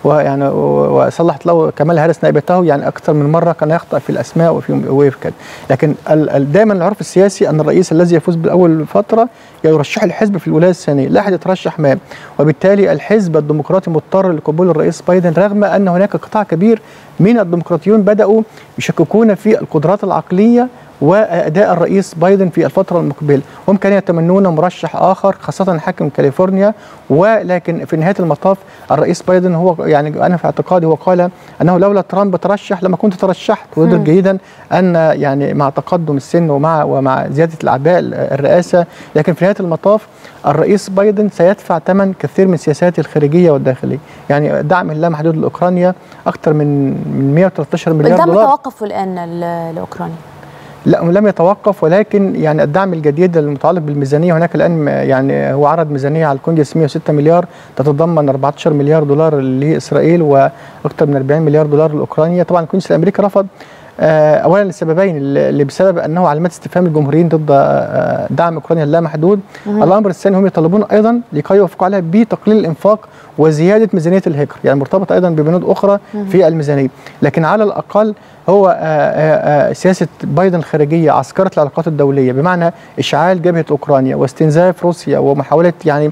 ويعني وصلحت له كمال هارس نائبته يعني اكثر من مره كان يخطا في الاسماء وفي وفي كده لكن دائما العرف السياسي ان الرئيس الذي يفوز باول فتره يرشح الحزب في الولايه الثانيه لا احد يترشح ما وبالتالي الحزب الديمقراطي مضطر لقبول الرئيس بايدن رغم ان هناك قطاع كبير من الديمقراطيون بداوا يشككون في القدرات العقليه واداء الرئيس بايدن في الفتره المقبله هم كانوا يتمنون مرشح اخر خاصه حاكم كاليفورنيا ولكن في نهايه المطاف الرئيس بايدن هو يعني انا في اعتقادي هو قال انه لولا ترامب ترشح لما كنت ترشحت ويدرك جيدا ان يعني مع تقدم السن ومع ومع زياده الاعباء الرئاسه لكن في نهايه المطاف الرئيس بايدن سيدفع ثمن كثير من سياساته الخارجيه والداخليه يعني دعم اللامحدود لاوكرانيا اكثر من من 113 مليار الدعم دولار توقف الان لاوكرانيا لا لم يتوقف ولكن يعني الدعم الجديد المتعلق بالميزانيه هناك الان يعني هو عرض ميزانيه على الكونجرس 106 مليار تتضمن 14 مليار دولار لاسرائيل واكثر من 40 مليار دولار لاوكرانيا طبعا الكونجرس الامريكي رفض اولا لسببين اللي بسبب انه علامات استفهام الجمهوريين ضد دعم اوكرانيا اللامحدود الامر الثاني هم يطالبون ايضا لكي يوافقوا عليها بتقليل الانفاق وزياده ميزانيه الهجر يعني مرتبطه ايضا ببنود اخرى في الميزانيه لكن على الاقل هو آآ آآ سياسه بايدن الخارجيه عسكره العلاقات الدوليه بمعنى اشعال جبهه اوكرانيا واستنزاف روسيا ومحاوله يعني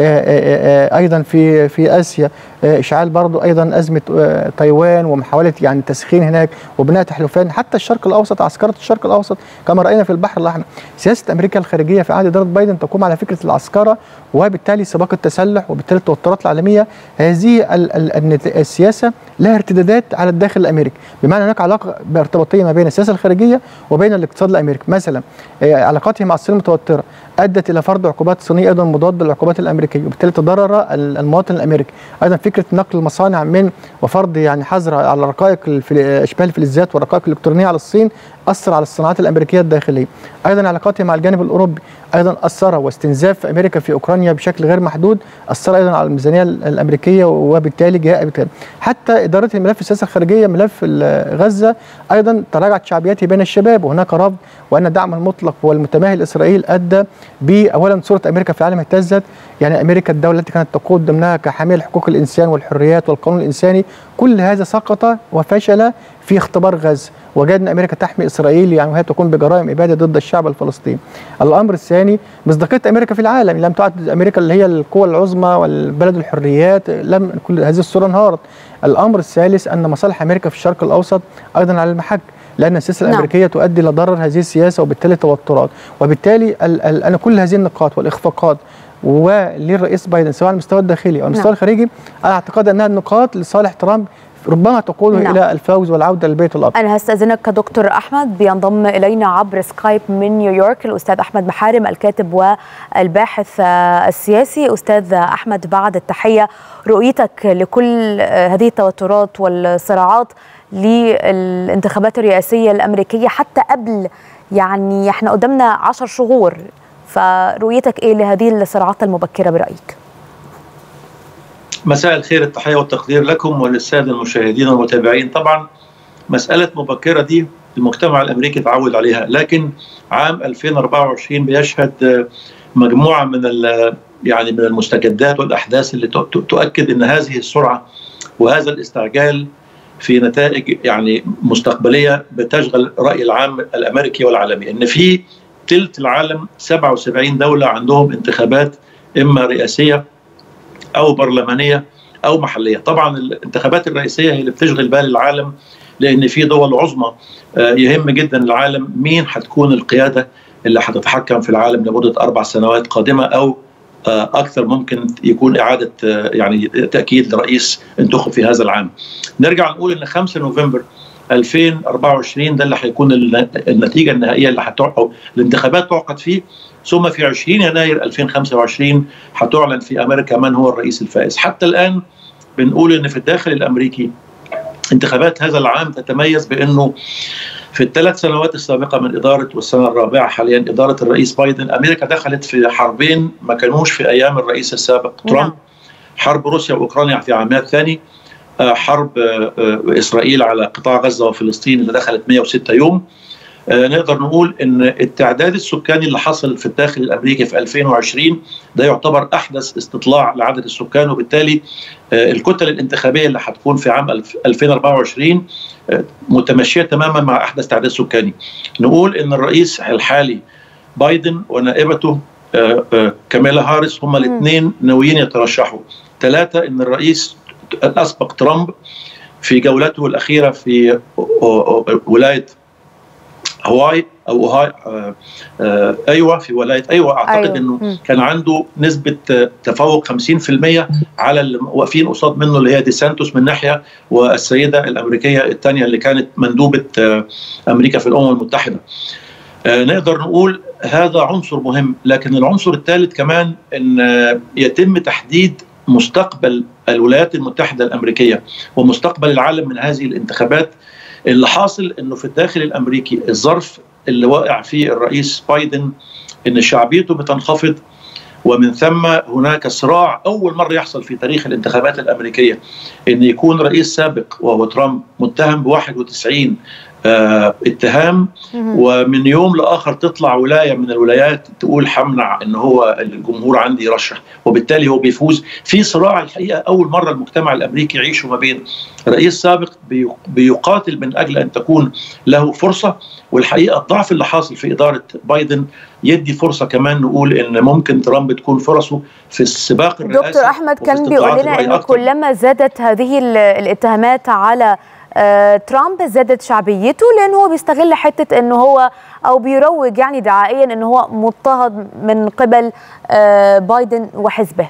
آآ ايضا في في اسيا اشعال برضه ايضا ازمه تايوان ومحاوله يعني تسخين هناك وبناء تحالفات حتى الشرق الاوسط عسكره الشرق الاوسط كما راينا في البحر الاحمر سياسه امريكا الخارجيه في عهد اداره بايدن تقوم على فكره العسكره وبالتالي سباق التسلح وبالتالي التوترات العالميه هذه ال ال السياسه لها ارتدادات على الداخل الامريكي بمعنى هناك علاقه ارتباطيه ما بين السياسه الخارجيه وبين الاقتصاد الامريكي مثلا علاقاته مع الصين متوتره ادت الى فرض عقوبات صينيه ايضا مضاده للعقوبات الامريكيه وبالتالي تضرر المواطن الامريكي ايضا فكره نقل المصانع من وفرض يعني حظر على الرقائق اشباه الفلزات والرقائق الالكترونيه على الصين اثر على الصناعات الامريكيه الداخليه ايضا علاقاته مع الجانب الاوروبي ايضا اثر واستنزاف امريكا في اوكرانيا بشكل غير محدود اثر ايضا على الميزانيه الامريكيه وبالتالي جاء بالتالي حتى اداره الملف السياسه الخارجيه ملف غزه ايضا تراجعت شعبيته بين الشباب وهناك رفض وان الدعم المطلق والمتماهل لاسرائيل ادى باولا صوره امريكا في العالم اهتزت يعني امريكا الدوله التي كانت تقود ضمنها كحاميه لحقوق الانسان والحريات والقانون الانساني كل هذا سقط وفشل في اختبار غزه وجدنا امريكا تحمي اسرائيل يعني وهي تقوم بجرائم اباده ضد الشعب الفلسطيني. الامر الثاني مصداقيه امريكا في العالم لم تعد امريكا اللي هي القوى العظمى والبلد الحريات لم كل هذه الصوره انهارت. الامر الثالث ان مصالح امريكا في الشرق الاوسط ايضا على المحك لان السياسه الامريكيه نعم. تؤدي الى ضرر هذه السياسه وبالتالي توترات وبالتالي ال ال انا كل هذه النقاط والاخفاقات وللرئيس بايدن سواء على المستوى الداخلي او المستوى نعم. الخارجي انا اعتقد انها النقاط لصالح ترامب ربما تقوده نعم. الى الفوز والعوده للبيت الابيض. انا هستاذنك دكتور احمد بينضم الينا عبر سكايب من نيويورك الاستاذ احمد محارم الكاتب والباحث السياسي استاذ احمد بعد التحيه رؤيتك لكل هذه التوترات والصراعات للانتخابات الرئاسيه الامريكيه حتى قبل يعني احنا قدامنا عشر شهور فرؤيتك ايه لهذه الصراعات المبكره برايك؟ مساء الخير التحية والتقدير لكم وللسادة المشاهدين والمتابعين طبعا مسألة مبكرة دي المجتمع الأمريكي تعود عليها لكن عام 2024 بيشهد مجموعة من يعني من المستجدات والأحداث اللي تؤكد أن هذه السرعة وهذا الاستعجال في نتائج يعني مستقبليه بتشغل الراي العام الامريكي والعالمي ان في ثلث العالم 77 دوله عندهم انتخابات اما رئاسيه او برلمانيه او محليه طبعا الانتخابات الرئيسيه هي اللي بتشغل بال العالم لان في دول عظمى يهم جدا العالم مين هتكون القياده اللي هتتحكم في العالم لمده اربع سنوات قادمه او اكثر ممكن يكون اعاده يعني تاكيد لرئيس انتخب في هذا العام. نرجع نقول ان 5 نوفمبر 2024 ده اللي هيكون النتيجه النهائيه اللي هتعقد الانتخابات تعقد فيه ثم في 20 يناير 2025 هتعلن في امريكا من هو الرئيس الفائز حتى الان بنقول ان في الداخل الامريكي انتخابات هذا العام تتميز بانه في الثلاث سنوات السابقه من اداره والسنه الرابعه حاليا اداره الرئيس بايدن امريكا دخلت في حربين ما كانوش في ايام الرئيس السابق ترامب حرب روسيا واوكرانيا في عامها الثاني حرب اسرائيل على قطاع غزه وفلسطين اللي دخلت 106 يوم نقدر نقول ان التعداد السكاني اللي حصل في الداخل الامريكي في 2020 ده يعتبر احدث استطلاع لعدد السكان وبالتالي الكتل الانتخابيه اللي هتكون في عام 2024 متمشيه تماما مع احدث تعداد سكاني. نقول ان الرئيس الحالي بايدن ونائبته كاميلا هاريس هما الاثنين ناويين يترشحوا. ثلاثه ان الرئيس الاسبق ترامب في جولته الاخيره في ولايه هواي او هاي آه آه ايوه في ولايه ايوه اعتقد أيوة. انه م. كان عنده نسبه تفوق 50% على اللي واقفين قصاد منه اللي هي دي سانتوس من ناحيه والسيده الامريكيه الثانيه اللي كانت مندوبه آه امريكا في الامم المتحده. نقدر نقول هذا عنصر مهم لكن العنصر الثالث كمان ان يتم تحديد مستقبل الولايات المتحده الامريكيه ومستقبل العالم من هذه الانتخابات اللي حاصل انه في الداخل الامريكي الظرف اللي واقع فيه الرئيس بايدن ان شعبيته بتنخفض ومن ثم هناك صراع اول مره يحصل في تاريخ الانتخابات الامريكيه ان يكون رئيس سابق وهو ترامب متهم ب 91 آه اتهام ومن يوم لاخر تطلع ولايه من الولايات تقول حمنع ان هو الجمهور عندي يرشح وبالتالي هو بيفوز في صراع الحقيقه اول مره المجتمع الامريكي يعيشه ما بين رئيس سابق بيقاتل من اجل ان تكون له فرصه والحقيقه الضعف اللي حاصل في اداره بايدن يدي فرصه كمان نقول ان ممكن ترامب تكون فرصه في السباق الرئاسي دكتور احمد كان بيقول لنا انه كلما زادت هذه الاتهامات على آه ترامب زادت شعبيته لانه هو بيستغل حته انه هو او بيروج يعني دعائيا انه هو مضطهد من قبل آه بايدن وحزبه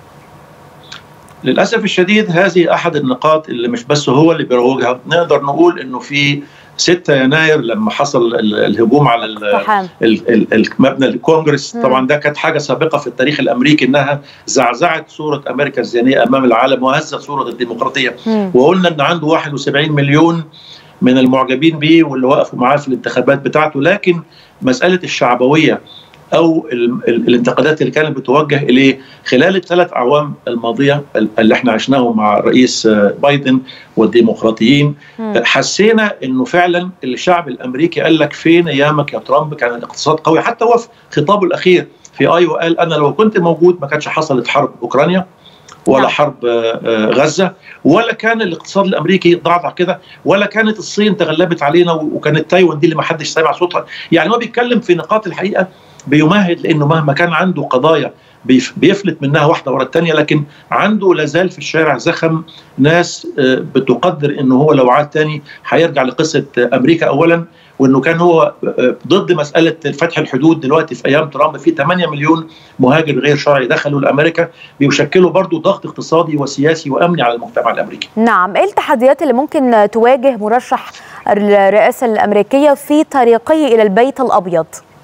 للاسف الشديد هذه احد النقاط اللي مش بس هو اللي بيروجها نقدر نقول انه في 6 يناير لما حصل الهجوم على المبنى الكونجرس طبعا ده كانت حاجه سابقه في التاريخ الامريكي انها زعزعت صوره امريكا الزينيه امام العالم وهزت صوره الديمقراطيه وقلنا ان عنده 71 مليون من المعجبين به واللي وقفوا معاه في الانتخابات بتاعته لكن مساله الشعبويه او الانتقادات اللي كانت بتوجه اليه خلال الثلاث اعوام الماضيه اللي احنا عشناهم مع الرئيس بايدن والديمقراطيين حسينا انه فعلا الشعب الامريكي قال لك فين ايامك يا ترامب كان الاقتصاد قوي حتى هو في خطابه الاخير في ايوه قال انا لو كنت موجود ما كانش حصلت حرب اوكرانيا ولا حرب غزه ولا كان الاقتصاد الامريكي ضعضع كده ولا كانت الصين تغلبت علينا وكانت تايوان دي اللي ما حدش سامع صوتها يعني هو بيتكلم في نقاط الحقيقه بيمهد لانه مهما كان عنده قضايا بيفلت منها واحده ورا الثانيه لكن عنده لازال في الشارع زخم ناس بتقدر انه هو لو عاد تاني هيرجع لقصه امريكا اولا وانه كان هو ضد مساله فتح الحدود دلوقتي في ايام ترامب في 8 مليون مهاجر غير شرعي دخلوا لامريكا بيشكلوا برضه ضغط اقتصادي وسياسي وامني على المجتمع الامريكي. نعم، ايه التحديات اللي ممكن تواجه مرشح الرئاسه الامريكيه في طريقه الى البيت الابيض؟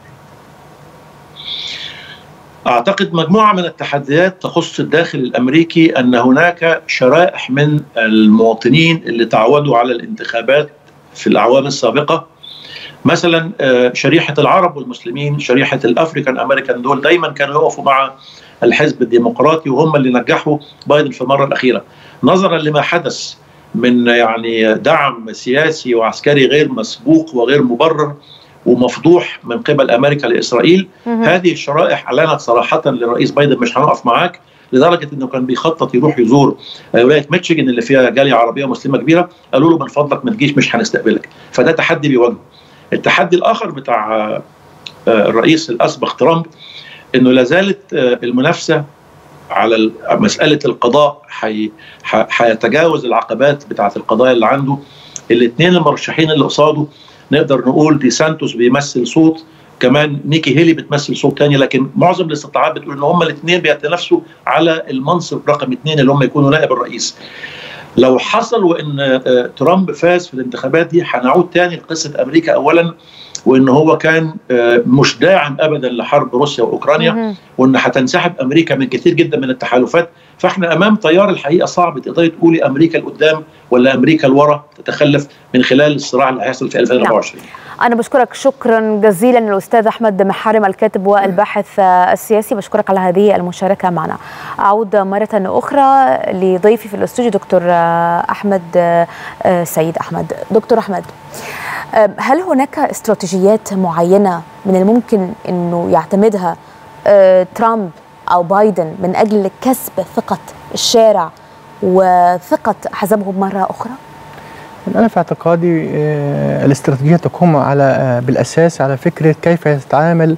اعتقد مجموعه من التحديات تخص الداخل الامريكي ان هناك شرائح من المواطنين اللي تعودوا على الانتخابات في الاعوام السابقه مثلا شريحه العرب والمسلمين شريحه الافريكان امريكان دول دايما كانوا يقفوا مع الحزب الديمقراطي وهم اللي نجحوا بايدن في المره الاخيره نظرا لما حدث من يعني دعم سياسي وعسكري غير مسبوق وغير مبرر ومفضوح من قبل امريكا لاسرائيل مم. هذه الشرائح اعلنت صراحه للرئيس بايدن مش هنقف معاك لدرجه انه كان بيخطط يروح يزور ولايه ميتشيجن اللي فيها جاليه عربيه مسلمه كبيره قالوا له من فضلك ما تجيش مش هنستقبلك فده تحدي بيواجهه التحدي الاخر بتاع الرئيس الاسبق ترامب انه لا زالت المنافسه على مساله القضاء هيتجاوز العقبات بتاعه القضايا اللي عنده الاثنين المرشحين اللي قصاده نقدر نقول دي سانتوس بيمثل صوت كمان نيكي هيلي بتمثل صوت تاني لكن معظم الاستطلاعات بتقول ان هم الاثنين بيتنافسوا على المنصب رقم اثنين اللي هم يكونوا نائب الرئيس لو حصل وان ترامب فاز في الانتخابات دي هنعود تاني لقصه امريكا اولا وان هو كان مش داعم ابدا لحرب روسيا واوكرانيا وان هتنسحب امريكا من كثير جدا من التحالفات فاحنا امام تيار الحقيقه صعب تقدري تقولي امريكا لقدام ولا امريكا لورا تتخلف من خلال الصراع اللي هيحصل في 2024 انا بشكرك شكرا جزيلا الاستاذ احمد محارم الكاتب والباحث السياسي بشكرك على هذه المشاركه معنا اعود مره اخرى لضيفي في الاستوديو دكتور احمد سيد احمد دكتور احمد هل هناك استراتيجيات معينه من الممكن انه يعتمدها ترامب او بايدن من اجل كسب ثقه الشارع وثقه حزبهم مره اخرى؟ أنا في اعتقادي الاستراتيجية تقوم على بالأساس على فكرة كيف يتعامل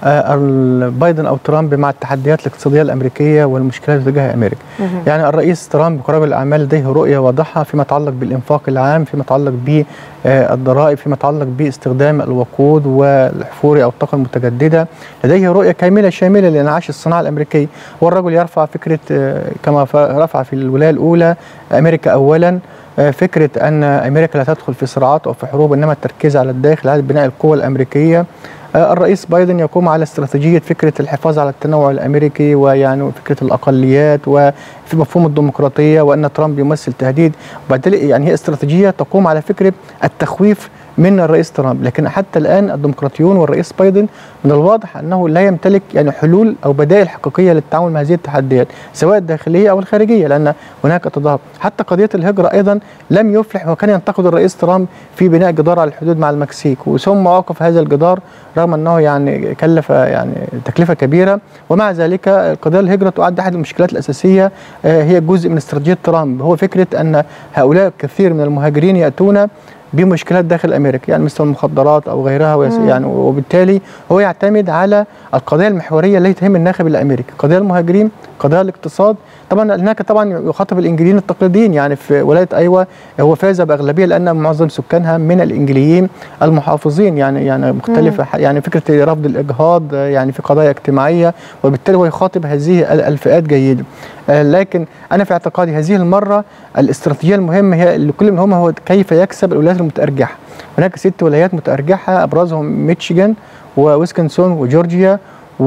بايدن او ترامب مع التحديات الاقتصاديه الامريكيه والمشكلات اللي تجاه امريكا. يعني الرئيس ترامب كرجل اعمال لديه رؤيه واضحه فيما يتعلق بالانفاق العام، فيما يتعلق بالضرائب، فيما يتعلق باستخدام الوقود والحفور او الطاقه المتجدده، لديه رؤيه كامله شامله لانعاش الصناعه الامريكيه، والرجل يرفع فكره كما رفع في الولايه الاولى امريكا اولا فكره ان امريكا لا تدخل في صراعات او في حروب انما التركيز على الداخل على بناء القوى الامريكيه الرئيس بايدن يقوم على استراتيجيه فكره الحفاظ على التنوع الامريكي ويعني فكره الاقليات وفي مفهوم الديمقراطيه وان ترامب يمثل تهديد وبالتالي يعني هي استراتيجيه تقوم على فكره التخويف من الرئيس ترامب لكن حتى الان الديمقراطيون والرئيس بايدن من الواضح انه لا يمتلك يعني حلول او بدائل حقيقيه للتعامل مع هذه التحديات سواء الداخليه او الخارجيه لان هناك تضارب حتى قضيه الهجره ايضا لم يفلح وكان ينتقد الرئيس ترامب في بناء جدار على الحدود مع المكسيك وثم وقف هذا الجدار رغم انه يعني كلف يعني تكلفه كبيره ومع ذلك قضيه الهجره تعد احد المشكلات الاساسيه هي جزء من استراتيجيه ترامب هو فكره ان هؤلاء كثير من المهاجرين ياتون بمشكلات داخل امريكا يعني مثل المخدرات او غيرها يعني وبالتالي هو يعتمد على القضايا المحوريه التي تهم الناخب الامريكي قضايا المهاجرين قضايا الاقتصاد طبعا هناك طبعا يخاطب الانجليين التقليديين يعني في ولايه ايوا هو فاز باغلبيه لان معظم سكانها من الانجليين المحافظين يعني يعني مختلفه مم. يعني فكره رفض الاجهاض يعني في قضايا اجتماعيه وبالتالي هو يخاطب هذه الفئات جيدا لكن انا في اعتقادي هذه المره الاستراتيجيه المهمه هي لكل منهم هو كيف يكسب الولايات المتارجحه هناك ست ولايات متارجحه ابرزهم ميتشيغان وويسكنسون وجورجيا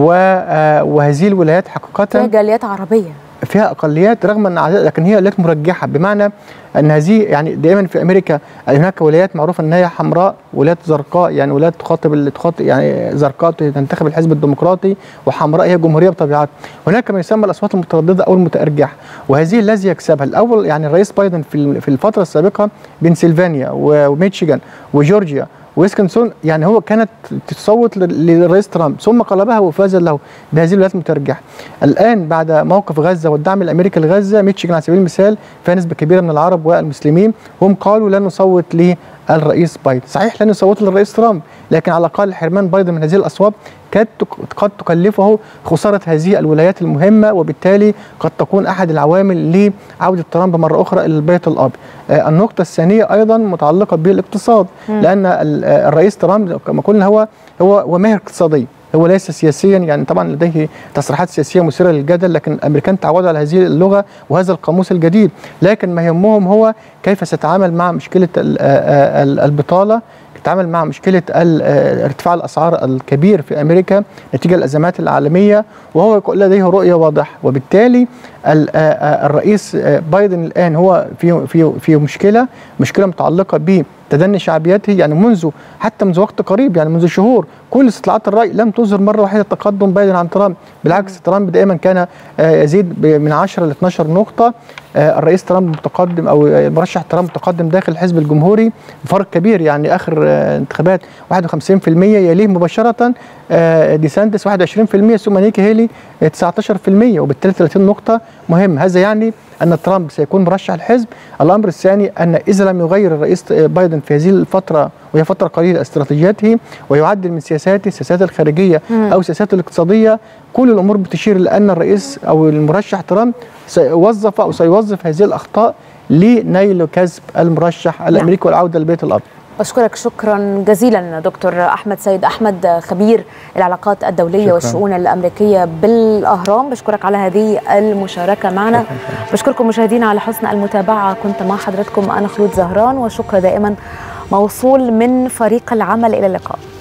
وهذه الولايات حقيقه فيها جاليات عربيه فيها اقليات رغم ان لكن هي ولايات مرجحه بمعنى ان هذه يعني دائما في امريكا هناك ولايات معروفه ان هي حمراء ولايات زرقاء يعني ولايات تخاطب تخاطب يعني زرقاء تنتخب الحزب الديمقراطي وحمراء هي جمهوريه بطبيعتها هناك ما يسمى الاصوات المتردده او المتارجحه وهذه الذي يكسبها الاول يعني الرئيس بايدن في في الفتره السابقه بنسلفانيا وميتشيغان وجورجيا ويسكنسون يعني هو كانت تصوت للرئيس ترامب ثم قلبها وفاز له بهذه الولايات المترجحه. الان بعد موقف غزه والدعم الامريكي لغزه ميتشيغان على سبيل المثال فيها نسبه كبيره من العرب والمسلمين هم قالوا لن نصوت للرئيس بايدن، صحيح لن يصوتوا للرئيس ترامب لكن على الاقل حرمان بايدن من هذه الاصوات قد قد تكلفه خساره هذه الولايات المهمه وبالتالي قد تكون احد العوامل لعوده ترامب مره اخرى الى البيت الابيض. آه النقطه الثانيه ايضا متعلقه بالاقتصاد م. لان الرئيس ترامب كما قلنا هو هو وماهر اقتصاديا هو ليس سياسيا يعني طبعا لديه تصريحات سياسيه مثيره للجدل لكن الامريكان تعودوا على هذه اللغه وهذا القاموس الجديد لكن ما يهمهم هو كيف سيتعامل مع مشكله البطاله يتعامل مع مشكله ارتفاع الاسعار الكبير في امريكا نتيجه الازمات العالميه وهو لديه رؤيه واضحه وبالتالي الرئيس بايدن الان هو في في في مشكله مشكله متعلقه ب تدني شعبيته يعني منذ حتى منذ وقت قريب يعني منذ شهور كل استطلاعات الراي لم تظهر مره واحده تقدم بايدن عن ترامب بالعكس ترامب دائما كان يزيد من 10 ل 12 نقطه الرئيس ترامب متقدم او المرشح ترامب متقدم داخل الحزب الجمهوري بفرق كبير يعني اخر انتخابات 51% يليه مباشره ديسانتس 21% ثم نيكي هيلي 19% وبالتالي 30 نقطه مهم هذا يعني ان ترامب سيكون مرشح الحزب الامر الثاني ان اذا لم يغير الرئيس بايدن في هذه الفتره وهي فتره قليله استراتيجياته ويعدل من سياساته السياسات الخارجيه او السياسات الاقتصاديه كل الامور بتشير لان الرئيس او المرشح ترامب سيوظف او سيوظف هذه الاخطاء لنيل كسب المرشح الامريكي والعوده للبيت الابيض بشكرك شكرا جزيلا دكتور احمد سيد احمد خبير العلاقات الدوليه شكرا. والشؤون الامريكيه بالاهرام بشكرك على هذه المشاركه معنا بشكركم مشاهدينا على حسن المتابعه كنت مع حضرتكم انا خلود زهران وشكر دائما موصول من فريق العمل الى اللقاء